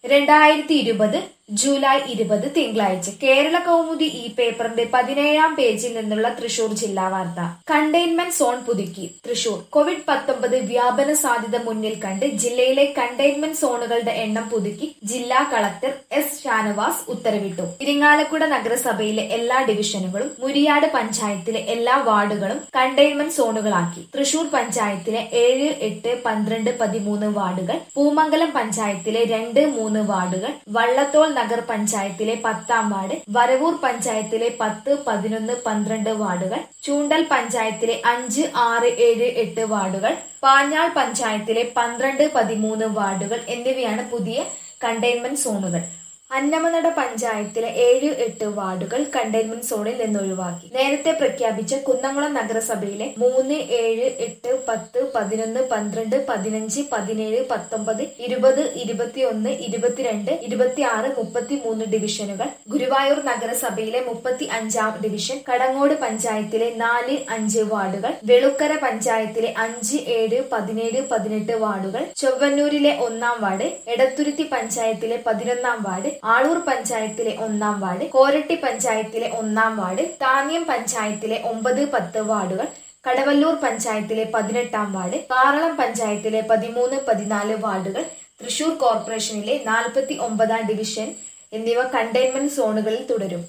രണ്ടായിരത്തി ഇരുപത് ജൂലൈ ഇരുപത് തിങ്കളാഴ്ച കേരള കൗമുദി ഈ പേപ്പറിന്റെ പതിനേഴാം പേജിൽ നിന്നുള്ള തൃശൂർ ജില്ലാ വാർത്ത കണ്ടെയ്ൻമെന്റ് സോൺ പുതുക്കി തൃശൂർ കോവിഡ് പത്തൊമ്പത് വ്യാപന സാധ്യത മുന്നിൽ കണ്ട് ജില്ലയിലെ കണ്ടെയ്ൻമെന്റ് സോണുകളുടെ എണ്ണം പുതുക്കി ജില്ലാ കളക്ടർ എസ് ഷാനവാസ് ഉത്തരവിട്ടു ഇരിങ്ങാലക്കുട നഗരസഭയിലെ എല്ലാ ഡിവിഷനുകളും മുരിയാട് പഞ്ചായത്തിലെ എല്ലാ വാർഡുകളും കണ്ടെയ്ൻമെന്റ് സോണുകളാക്കി തൃശൂർ പഞ്ചായത്തിലെ ഏഴ് എട്ട് പന്ത്രണ്ട് പതിമൂന്ന് വാർഡുകൾ പൂമംഗലം പഞ്ചായത്തിലെ രണ്ട് മൂന്ന് വാർഡുകൾ വള്ളത്തോൾ നഗർ പഞ്ചായത്തിലെ പത്താം വാർഡ് വരവൂർ പഞ്ചായത്തിലെ പത്ത് പതിനൊന്ന് പന്ത്രണ്ട് വാർഡുകൾ ചൂണ്ടൽ പഞ്ചായത്തിലെ അഞ്ച് ആറ് ഏഴ് എട്ട് വാർഡുകൾ പാഞ്ഞാൾ പഞ്ചായത്തിലെ പന്ത്രണ്ട് പതിമൂന്ന് വാർഡുകൾ എന്നിവയാണ് പുതിയ കണ്ടെയ്ൻമെന്റ് സോണുകൾ അന്നമനട പഞ്ചായത്തിലെ ഏഴ് എട്ട് വാർഡുകൾ കണ്ടെയ്ൻമെന്റ് സോണിൽ നിന്ന് ഒഴിവാക്കി നേരത്തെ പ്രഖ്യാപിച്ച കുന്നംകുളം നഗരസഭയിലെ മൂന്ന് ഏഴ് എട്ട് പത്ത് പതിനൊന്ന് പന്ത്രണ്ട് പതിനഞ്ച് പതിനേഴ് പത്തൊമ്പത് ഇരുപത് ഇരുപത്തിയൊന്ന് ഇരുപത്തിരണ്ട് ഇരുപത്തിയാറ് മുപ്പത്തിമൂന്ന് ഡിവിഷനുകൾ ഗുരുവായൂർ നഗരസഭയിലെ മുപ്പത്തി അഞ്ചാം ഡിവിഷൻ കടങ്ങോട് പഞ്ചായത്തിലെ നാല് അഞ്ച് വാർഡുകൾ വെളുക്കര പഞ്ചായത്തിലെ അഞ്ച് ഏഴ് പതിനേഴ് പതിനെട്ട് വാർഡുകൾ ചൊവ്വന്നൂരിലെ ഒന്നാം വാർഡ് എടത്തുരുത്തി പഞ്ചായത്തിലെ പതിനൊന്നാം വാർഡ് ആളൂർ പഞ്ചായത്തിലെ ഒന്നാം വാർഡ് കോരട്ടി പഞ്ചായത്തിലെ ഒന്നാം വാർഡ് താന്യം പഞ്ചായത്തിലെ ഒമ്പത് പത്ത് വാർഡുകൾ കടവല്ലൂർ പഞ്ചായത്തിലെ പതിനെട്ടാം വാർഡ് കാറളം പഞ്ചായത്തിലെ പതിമൂന്ന് പതിനാല് വാർഡുകൾ തൃശൂർ കോർപ്പറേഷനിലെ നാൽപ്പത്തി ഒമ്പതാം ഡിവിഷൻ എന്നിവ കണ്ടെയ്ൻമെന്റ് സോണുകളിൽ തുടരും